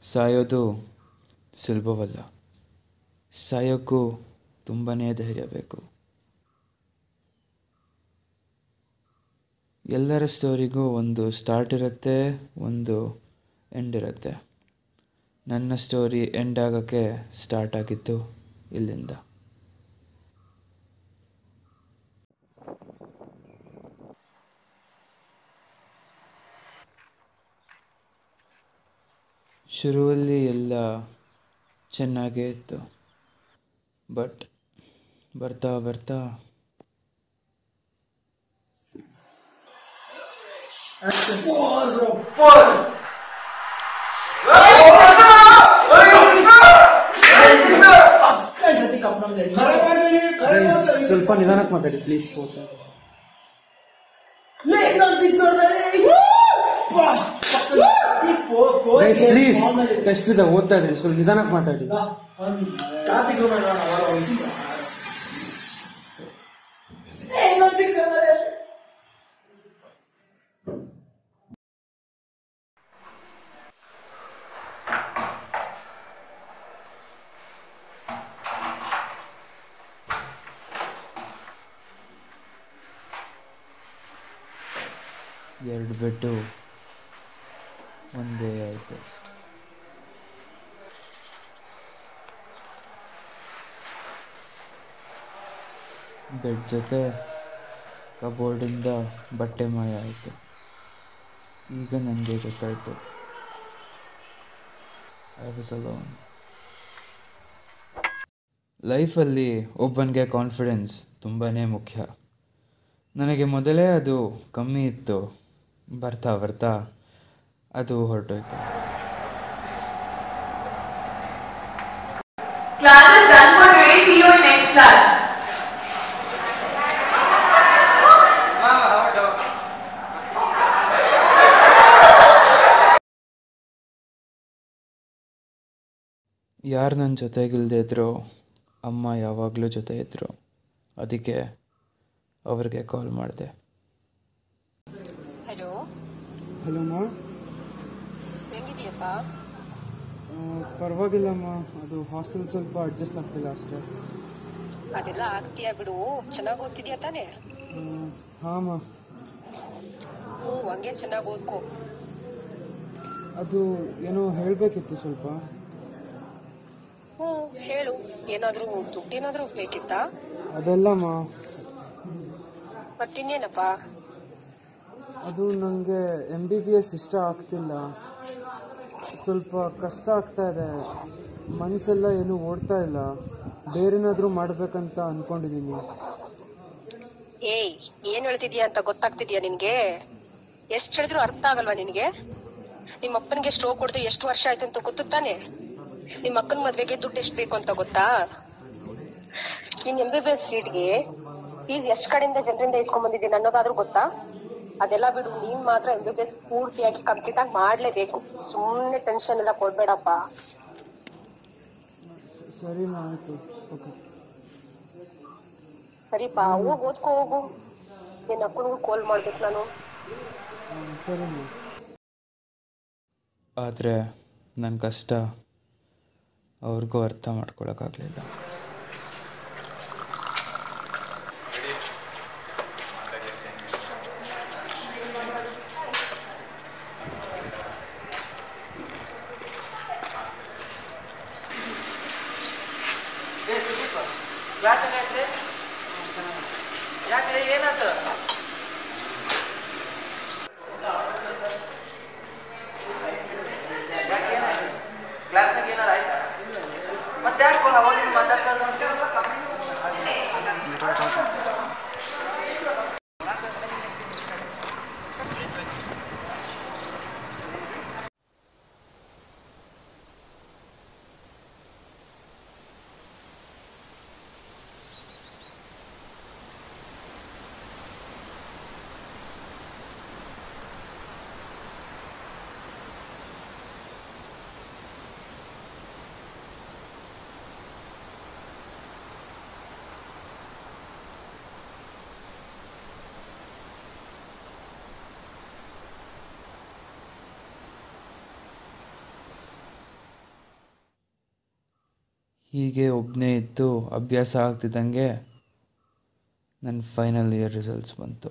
ಸಾಯೋದು ಸುಲಭವಲ್ಲ ಸಾಯೋಕ್ಕೂ ತುಂಬಾ ಧೈರ್ಯ ಬೇಕು ಎಲ್ಲರ ಸ್ಟೋರಿಗೂ ಒಂದು ಸ್ಟಾರ್ಟ್ ಇರುತ್ತೆ ಒಂದು ಎಂಡ್ ಇರುತ್ತೆ ನನ್ನ ಸ್ಟೋರಿ ಎಂಡ್ ಆಗೋಕ್ಕೆ ಸ್ಟಾರ್ಟ್ ಆಗಿದ್ದು ಇಲ್ಲಿಂದ ಶುರುವಲ್ಲಿ ಎಲ್ಲ ಚೆನ್ನಾಗೇ ಇತ್ತು ಬಟ್ ಬರ್ತಾ ಬರ್ತಾ ಸ್ವಲ್ಪ ನಿಧಾನಕ್ಕೆ ಮಾತಾಡಿ ಪ್ಲೀಸ್ ಓದ್ತಾ ಪ್ಲೀಸ್ ಟೆಸ್ಟ್ ಇದೆ ಓದ್ತಾ ಇದ್ದೀನಿ ಸ್ವಲ್ಪ ನಿಧಾನಕ್ಕೆ ಮಾತಾಡಿ ಎರಡು ಬೆಟ್ಟು ಒಂದೇ ಆಯಿತು ಬೆಡ್ ಜೊತೆ ಕಬೋರ್ಡಿಂದ ಬಟ್ಟೆ ಮಾಯ ಆಯಿತು ಈಗ ನನಗೆ ಗೊತ್ತಾಯಿತು ಐ ವಾಸ್ ಅಲೋನ್ ಲೈಫಲ್ಲಿ ಒಬ್ಬನಿಗೆ ಕಾನ್ಫಿಡೆನ್ಸ್ ತುಂಬಾ ಮುಖ್ಯ ನನಗೆ ಮೊದಲೇ ಅದು ಕಮ್ಮಿ ಇತ್ತು ಬರ್ತಾ ಬರ್ತಾ ಅದು ಹೊರಟೋಯ್ತು Class is done for today. See you in next class. ಯಾರು ನನ್ನ ಜೊತೆಗಿಲ್ದೇ ಇದ್ರೋ ಅಮ್ಮ ಯಾವಾಗಲೂ ಜೊತೆ ಇದ್ದರು ಅದಕ್ಕೆ ಅವ್ರಿಗೆ ಕಾಲ್ ಮಾಡಿದೆ ಹಲೋ ಹಲೋ ಮಾ ಹೆಂಗಿದೀಯಪ್ಪ ಪರವಾಗಿಲ್ಲಮ್ಮ ಅದು ಹಾಸ್ಟೆಲ್ ಸ್ವಲ್ಪ ಅಡ್ಜಸ್ಟ್ ಆಗ್ತಿಲ್ಲ ಅಷ್ಟೇ ಅದೆಲ್ಲ ಆಗ್ತೀಯ ಬಿಡು ಚೆನ್ನಾಗಿ ಓದ್ತಿದ್ಯಾ ತಾನೇ ಹಾಂ ಮಾ ಹ್ಞೂ ಹಂಗೆ ಚೆನ್ನಾಗಿ ಓದ್ಕೋ ಅದು ಏನೋ ಹೇಳಬೇಕಿತ್ತು ಸ್ವಲ್ಪ ಹ್ಞೂ ಹೇಳು ಏನಾದ್ರೂ ದುಡ್ಡೇನಾದ್ರೂ ಬೇಕಿತ್ತಾ ಅದೆಲ್ಲಮ್ಮ ಮತ್ತಿನ್ನೇನಪ್ಪ ಅದು ನನಗೆ ಎಮ್ ಬಿ ಬಿ ಎಸ್ ಇಷ್ಟ ಆಗ್ತಿಲ್ಲ ಸ್ವಲ್ಪ ಕಷ್ಟ ಆಗ್ತಾ ಇದೆ ಮನಸ್ಸೆಲ್ಲ ಏನು ಓಡ್ತಾ ಇಲ್ಲ ಬೇರೆನಾದರೂ ಮಾಡಬೇಕಂತ ಅಂದ್ಕೊಂಡಿದ್ದೀನಿ ಏಯ್ ಏನ್ ಹೇಳ್ತಿದ್ಯಾ ಅಂತ ಗೊತ್ತಾಗ್ತಿದ್ಯಾ ನಿನ್ಗೆ ಎಷ್ಟ್ ಹೇಳಿದ್ರು ಅರ್ಥ ಆಗಲ್ವಾ ನಿನ್ಗೆ ನಿಮ್ಮ ಅಪ್ಪನಿಗೆ ಸ್ಟ್ರೋಕ್ ಹೊಡೆದು ಎಷ್ಟು ವರ್ಷ ಆಯ್ತು ಅಂತ ಗೊತ್ತು ತಾನೆ ನಿಮ್ಮ ಅಕ್ಕನ ಮದ್ವೆಗೆ ದುಡ್ಡು ಎಷ್ಟು ಬೇಕು ಅಂತ ಗೊತ್ತಾ ನಿನ್ ಎಂ ಬಿ ಬಿ ಎಸ್ ಸೀಟ್ಗೆ ಫೀಸ್ ಎಷ್ಟ್ ಕಡೆಯಿಂದ ಜನರಿಂದ ಇಸ್ಕೊಂಡ್ ಬಂದಿದ್ದೀನಿ ಅನ್ನೋದಾದ್ರೂ ಗೊತ್ತಾ ಅದೆಲ್ಲ ಬಿಡು ನೀನ್ ಮಾತ್ರ ಎಂ ಬಿ ಬಿ ಎಸ್ ಪೂರ್ತಿಯಾಗಿ ಕಂಪ್ಲೀಟ್ ಆಗಿ ಮಾಡ್ಲೇಬೇಕು ಸುಮ್ನೆ ಟೆನ್ಷನ್ ಎಲ್ಲ ಕೊಡ್ಬೇಡಪ್ಪ ಸರಿ ಆಯಿತು ಓಕೆ ಸರಿಪಾ ಹೋಗ್ ಓದ್ಕೋ ಹೋಗು ನಿನ್ನ ಅಕ್ಕನಿಗೂ ಕಾಲ್ ಮಾಡ್ಬೇಕು ನಾನು ಸರಿ ಮಾ ಆದರೆ ನನ್ನ ಕಷ್ಟ ಅವ್ರಿಗೂ ಅರ್ಥ ಮಾಡ್ಕೊಳಕ್ಕಾಗಲಿಲ್ಲ ಕ್ಲಾಸ್ ಏನಾಯ್ತ್ರಿ ಯಾಕ್ರಿ ಏನಾಯ್ತು ಕ್ಲಾಸ್ನಾಗ ಏನಾರ ಆಯ್ತಾ ಮತ್ತೆ ಯಾಕೆ ಅವಾಗ ಮಾತಾಡ್ತಾ ಹೀಗೆ ಒಬ್ಬನೇ ಇದ್ದು ಅಭ್ಯಾಸ ಆಗ್ತಿದ್ದಂಗೆ ನನ್ನ ಫೈನಲ್ ಇಯರ್ ರಿಸಲ್ಟ್ಸ್ ಬಂತು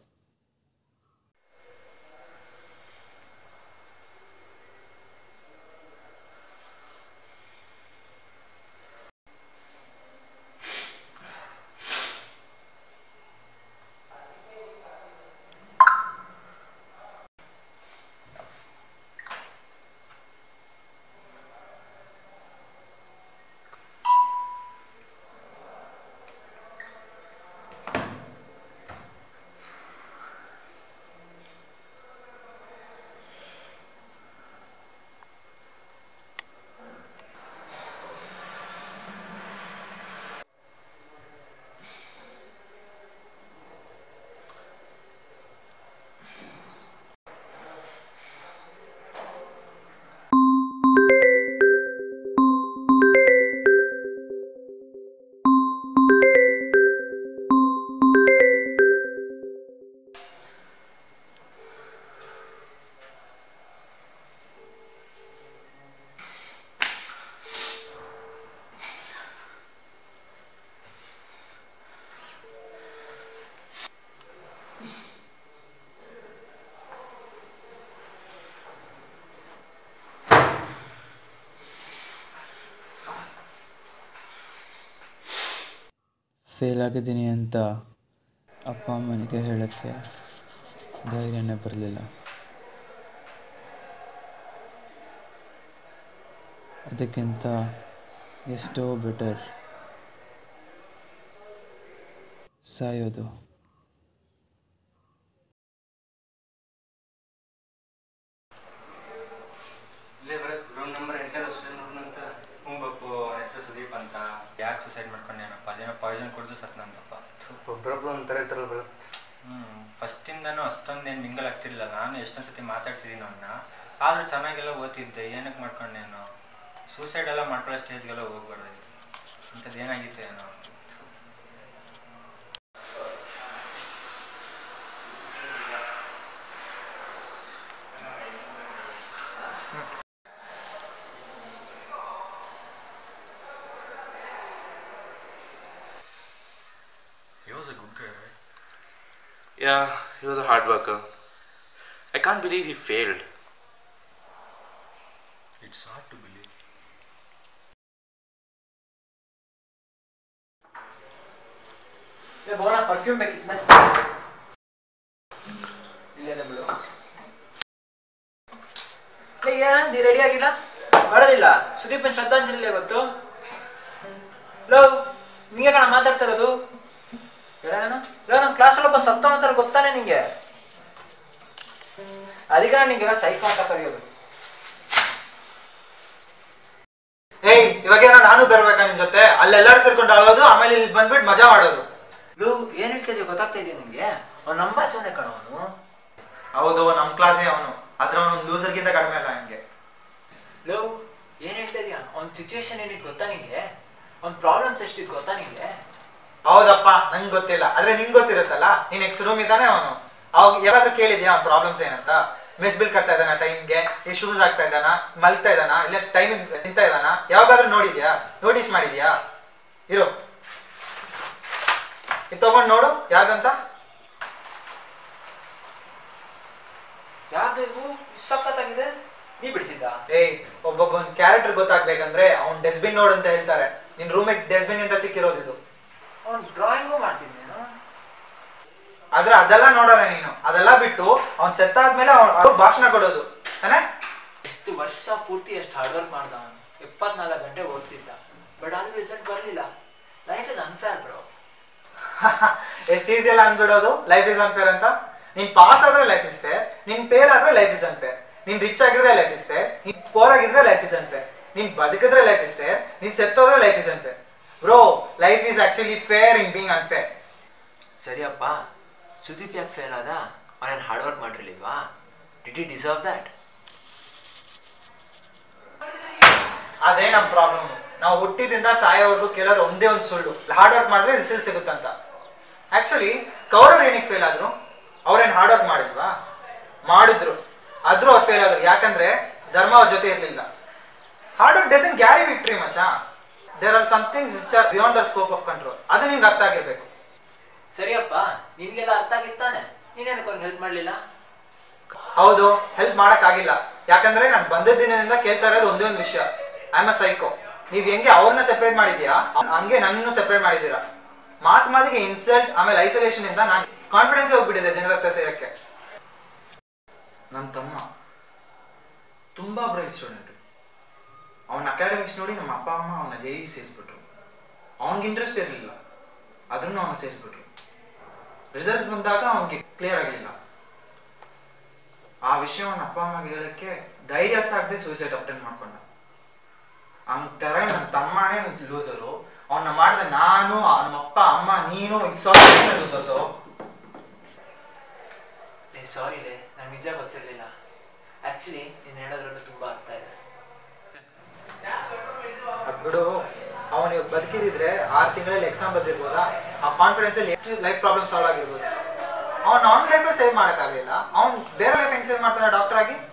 ಫೇಲ್ ಆಗಿದ್ದೀನಿ ಅಂತ ಅಪ್ಪ ಅಮ್ಮನಿಗೆ ಹೇಳೋಕ್ಕೆ ಧೈರ್ಯನೇ ಬರಲಿಲ್ಲ ಅದಕ್ಕಿಂತ ಎಷ್ಟೋ ಬೆಟರ್ ಸಾಯೋದು ಇಲ್ಲೇ ಬರೋದು ರೂಮ್ ನಂಬರ್ ಎಂಟನೇ ಸುಸೈಡ್ ಮಾಡ್ಕೊಂಡಂತ ಹ್ಞೂ ಬಪ್ಪು ಹೆಸರು ಸುದೀಪ್ ಅಂತ ಯಾಕೆ ಸುಸೈಡ್ ಮಾಡ್ಕೊಂಡೇನಪ್ಪ ಅದೇನೋ ಪಾಯ್ಸನ್ ಕುಡಿದು ಸತ್ನಂತಪ್ಪ ಒಬ್ಬರೊಬ್ರು ಒಂಥರ ಇರ್ತಾರಲ್ಲ ಬರೋ ಹ್ಞೂ ಫಸ್ಟಿಂದನೂ ಅಷ್ಟೊಂದು ಏನು ಮಿಂಗಲ್ ಆಗ್ತಿರ್ಲಿಲ್ಲ ನಾನು ಎಷ್ಟೊಂದು ಸತಿ ಮಾತಾಡ್ಸಿದ್ದೀನಿ ಅವನ್ನ ಆದರೂ ಚೆನ್ನಾಗೆಲ್ಲ ಓದ್ತಿದ್ದೆ ಏನಕ್ಕೆ ಮಾಡ್ಕೊಂಡೇನೋ ಸೂಸೈಡ್ ಎಲ್ಲ ಮಾಡ್ಕೊಳ್ಳೋ ಸ್ಟೇಜ್ಗೆಲ್ಲ ಹೋಗ್ಬಾರ್ದಾಗಿತ್ತು ಇಂಥದ್ದು ಏನಾಗಿತ್ತು ಏನೋ He was a good guy, right? Yeah, he was a hard worker. I can't believe he failed. It's hard to believe. ಭವನ ಪರ್ಫ್ಯೂಮ್ ಬೇಕಿತ್ತ ಇಲ್ಲೇನೆ ಬಿಡು ಏ, ಏನ ನೀ ರೆಡಿ ಆಗಿಲ್ಲ ಮಾಡೋದಿಲ್ಲ ಸುದೀಪನ್ ಶ್ರದ್ಧಾಂಜಲಿ ಇವತ್ತು ಲೋ ನಿಂಗೆ ಕಣ ಮಾತಾಡ್ತಾ ಇರೋದು ಏನು ಲೋ ನಮ್ಮ ಕ್ಲಾಸಲ್ಲಿ ಒಬ್ಬ ಸತ್ತ ಅಂತಾರೆ ಗೊತ್ತಾನೆ ನಿಂಗೆ ಅದಕ್ಕೆ ನಾನು ನಿಂಗೆಲ್ಲ ಸೈಕೋ ಅಂತ ಕರೆಯೋದು ಏಯ್ ಇವಾಗ ನಾನು ಬರ್ಬೇಕಾ ನಿನ್ ಜೊತೆ ಅಲ್ಲೆಲ್ಲಾರು ಸೇರ್ಕೊಂಡು ಆಗೋದು ಆಮೇಲೆ ಇಲ್ಲಿ ಬಂದ್ಬಿಟ್ಟು ಮಜಾ ಮಾಡೋದು ಲೋ ಏನ್ ಹೇಳ್ತಾ ಇದೀಯ ಗೊತ್ತಾಗ್ತಾ ಇದೆಯಾ ನಿಂಗೆ ಅವ್ನು ನಮ್ಮ ಬಾಚನೆ ಕಣ ಅವನು ಹೌದು ನಮ್ ಕ್ಲಾಸೇ ಅವನು ಆದ್ರೆ ಅವನು ಲೂಸರ್ಗಿಂತ ಕಡಿಮೆ ಅಲ್ಲ ಹಂಗೆ ಲೋ ಏನ್ ಹೇಳ್ತಾ ಇದೀಯ ಅವ್ನ ಸಿಚುವೇಶನ್ ಏನಿತ್ತು ಗೊತ್ತಾ ನಿಂಗೆ ಅವ್ನ ಪ್ರಾಬ್ಲಮ್ಸ್ ಎಷ್ಟಿತ್ತು ಗೊತ್ತಾ ನಿಂಗೆ ಹೌದಪ್ಪ ನಂಗೆ ಗೊತ್ತಿಲ್ಲ ಆದ್ರೆ ನಿಂಗ್ ಗೊತ್ತಿರುತ್ತಲ್ಲ ನೀನ್ ಎಕ್ಸ್ ರೂಮ್ ಇದ್ದಾನೆ ಅವನು ಅವಾಗ ಯಾವಾದ್ರೂ ಕೇಳಿದ್ಯಾ ಅವ್ನ ಪ್ರಾಬ್ಲಮ್ಸ್ ಏನಂತ ಮೆಸ್ ಬಿಲ್ ಕಟ್ತಾ ಇದ್ದಾನ ಟೈಮ್ಗೆ ಈ ಶೂಸ್ ಹಾಕ್ತಾ ಇದ್ದಾನ ಮಲ್ಗ್ತಾ ಇದ್ದಾನ ಇಲ್ಲ ಟೈಮಿಂಗ್ ನಿಂತ ಇದ್ದಾನ ಯಾವಾಗಾದ್ರೂ ನೋಡಿದ್ಯಾ ನೋಟಿಸ್ ಮಾಡಿದ್ಯಾ ಇರು ಇದು ತಗೊಂಡ್ ನೋಡು ಯಾವ್ದಂತ ಯಾವ್ದು ಇದು ಸಖತ್ತಾಗಿದೆ ನೀ ಬಿಡಿಸಿದ್ದ ಏಯ್ ಒಬ್ಬೊಬ್ಬನ್ ಕ್ಯಾರೆಕ್ಟರ್ ಗೊತ್ತಾಗ್ಬೇಕಂದ್ರೆ ಅವ್ನ್ ಡಸ್ಟ್ಬಿನ್ ನೋಡು ಅಂತ ಹೇಳ್ತಾರೆ ನಿನ್ ರೂಮಿಗೆ ಡಸ್ಟ್ಬಿನ್ ಇಂದ ಸಿಕ್ಕಿರೋದು ಇದು ಅವ್ನು ಡ್ರಾಯಿಂಗು ಮಾಡ್ತೀನಿ ನೀನು ಆದ್ರೆ ಅದೆಲ್ಲ ನೋಡಲ್ಲ ನೀನು ಅದೆಲ್ಲ ಬಿಟ್ಟು ಅವ್ನ್ ಸೆತ್ತಾದ್ಮೇಲೆ ಅವ್ನು ಭಾಷಣ ಕೊಡೋದು ತಾನೇ ಎಷ್ಟು ವರ್ಷ ಪೂರ್ತಿ ಎಷ್ಟು ಹಾರ್ಡ್ ವರ್ಕ್ ಮಾಡ್ದ ಅವನು ಇಪ್ಪತ್ನಾಲ್ಕು ಗಂಟೆ ಓದ್ತಿದ್ದ ಬಟ್ ಆದ್ರೂ ರಿಸಲ್ಟ್ ಬರಲಿಲ್ಲ ಲೈಫ್ ಇಸ್ ಅನ್ಫೇರ್ ಬ್ರೋ ಎಷ್ಟು ಈಸಿ ಎಲ್ಲ ಅನ್ಬಿಡೋದು ಲೈಫ್ ಇಸ್ ಅನ್ಫೇರ್ ಅಂತ ನೀನ್ ಪಾಸ್ ಆದ್ರೆ ಲೈಫ್ ಇಸ್ ಫೇರ್ ನೀನ್ ಫೇಲ್ ಆದ್ರೆ ಲೈಫ್ ಇಸ್ ಅನ್ಫೇರ್ ನೀನ್ ರಿಚ್ ಆಗಿದ್ರೆ ಲೈಫ್ ಇಸ್ ಫೇರ್ ನೀನ್ ಪೋರ್ ಆಗಿದ್ರೆ ಲೈಫ್ ಇಸ್ ಅನ್ಫೇರ್ ನೀನ್ ಬದುಕಿದ್ರೆ ಲೈಫ್ ಇಸ್ ಫೇರ್ ನೀನ್ ಸೆತ್ತೋದ್ರೆ life is unfair bro life is actually fair in being unfair ಸರಿಯಪ್ಪ ಸುದೀಪ್ ಯಾಕೆ ಫೇಲ್ ಆದ ಅವನೇನು ಹಾರ್ಡ್ ವರ್ಕ್ ಮಾಡಿರ್ಲಿಲ್ವಾ ಡಿಡ್ ಈ ಡಿಸರ್ವ್ ದ್ಯಾಟ್ ಅದೇ ನಮ್ ಪ್ರಾಬ್ಲಮ್ ನಾವು ಹುಟ್ಟಿದಿಂದ ಸಾಯೋವರೆಗೂ ಕೆಲವರು ಒಂದೇ ಒಂದು ಸುಳ್ಳು ಹಾರ್ಡ್ ವರ್ಕ್ ಮಾಡಿದ್ರೆ ರಿಸಲ್ಟ್ ಸಿಗುತ್ತಂತ ಆಕ್ಚುಲಿ ಕೌರವ್ರು ಏನಕ್ಕೆ ಫೇಲ್ ಆದ್ರು ಅವ್ರೇನ್ ಹಾರ್ಡ್ ವರ್ಕ್ ಮಾಡಿಲ್ವಾ ಮಾಡಿದ್ರು ಆದ್ರೂ ಅವ್ರು ಫೇಲ್ ಆದ್ರು ಯಾಕಂದ್ರೆ ಧರ್ಮ ಅವ್ರ ಜೊತೆ ಇರ್ಲಿಲ್ಲ hard work doesn't carry victory ಮಚ there are somethings which are beyond our scope of control ಅದು ನಿಂಗೆ ಅರ್ಥ ಆಗಿರ್ಬೇಕು ಸರಿಯಪ್ಪ ನಿನ್ಗೆಲ್ಲ ಅರ್ಥ ಆಗಿತ್ತಾನೆ ನೀನೇನಕ್ಕೆ ಅವ್ನಿಗೆ ಹೆಲ್ಪ್ ಮಾಡಲಿಲ್ಲ ಹೌದು ಹೆಲ್ಪ್ ಮಾಡಕ್ಕಾಗಿಲ್ಲ ಯಾಕಂದ್ರೆ ನಾನು ಬಂದ ದಿನದಿಂದ ಕೇಳ್ತಾ ಇರೋದು ಒಂದೇ ಒಂದು ವಿಷಯ ಐ ಆಮ್ ಅ ಸೈಕೋ ನೀವ್ ಹೆಂಗೆ ಅವ್ರನ್ನ ಸೆಪರೇಟ್ ಮಾಡಿದ್ಯಾ ಹಂಗೆ ನನ್ನನ್ನು ಸೆಪರೇಟ್ ಮಾಡಿದ್ದೀರಾ ಮಾತ್ ಮಾತಿಗೆ ಇನ್ಸಲ್ಟ್ ಆಮೇಲೆ ಐಸೋಲೇಷನ್ ಇಂದ ನಾನು ಕಾನ್ಫಿಡೆನ್ಸ್ ಹೋಗ್ಬಿಟ್ಟಿದೆ ಜನರ ಹತ್ರ ಸೇರಕ್ಕೆ ನನ್ನ ತಮ್ಮ ತುಂಬಾ ಬ್ರೈಟ್ ಸ್ಟೂಡೆಂಟ್ ಅವನ ಅಕಾಡೆಮಿಕ್ಸ್ ನೋಡಿ ನಮ್ಮ ಅಪ್ಪ ಅಮ್ಮ ಅವನ ಜೆ ಇ ಸೇರಿಸ್ಬಿಟ್ರು ಅವನಿಗೆ ಇಂಟ್ರೆಸ್ಟ್ ಇರಲಿಲ್ಲ ಅದನ್ನು ಅವನ ಸೇರಿಸ್ಬಿಟ್ರು ರಿಸಲ್ಟ್ಸ್ ಬಂದಾಗ ಅವನಿಗೆ ಕ್ಲಿಯರ್ ಆಗಲಿಲ್ಲ ಆ ವಿಷಯವನ್ನು ಅಪ್ಪ ಅಮ್ಮಗೆ ಹೇಳಕ್ಕೆ ಧೈರ್ಯ ಸಾಕದೆ ಸೂಸೈಡ್ ಅಟೆಂಡ್ ಮಾಡ್ಕೊಂಡ ಅವ್ನ ತರ ನನ್ನ ತಮ್ಮನೇ ಲೂಸರು ಅವನ್ನ ಮಾಡಿದ ನಾನು ನಮ್ಮ ಅಪ್ಪ ಅಮ್ಮ ನೀನು ಲೂಸರ್ಸು ಏ ಸಾರಿ ಲೇ ನಂಗೆ ನಿಜ ಗೊತ್ತಿರಲಿಲ್ಲ ಆ್ಯಕ್ಚುಲಿ ನೀನು ಹೇಳೋದ್ರಲ್ಲೂ ತುಂಬ ಅರ್ಥ ಇದೆ ಅದ್ ಬಿಡು ಅವನು ಇವಾಗ ಬದುಕಿದಿದ್ರೆ ಆರು ತಿಂಗಳಲ್ಲಿ ಎಕ್ಸಾಮ್ ಬರ್ದಿರ್ಬೋದಾ ಆ ಕಾನ್ಫಿಡೆನ್ಸ್ ಅಲ್ಲಿ ಎಷ್ಟು ಲೈಫ್ ಪ್ರಾಬ್ಲಮ್ ಸಾಲ್ವ್ ಆಗಿರ್ಬೋದು ಅವ್ನು ಅವ್ನ ಲೈಫ್ ಸೇವ್ ಮಾಡೋಕ್ಕಾಗಲಿಲ್ಲ ಅವ್ನು ಬೇರೆ ಲೈಫ್ ಹೆಂಗ್ ಸೇವ್ ಮಾಡ್ತಾನೆ ಡಾಕ್ಟರ್ ಆಗಿ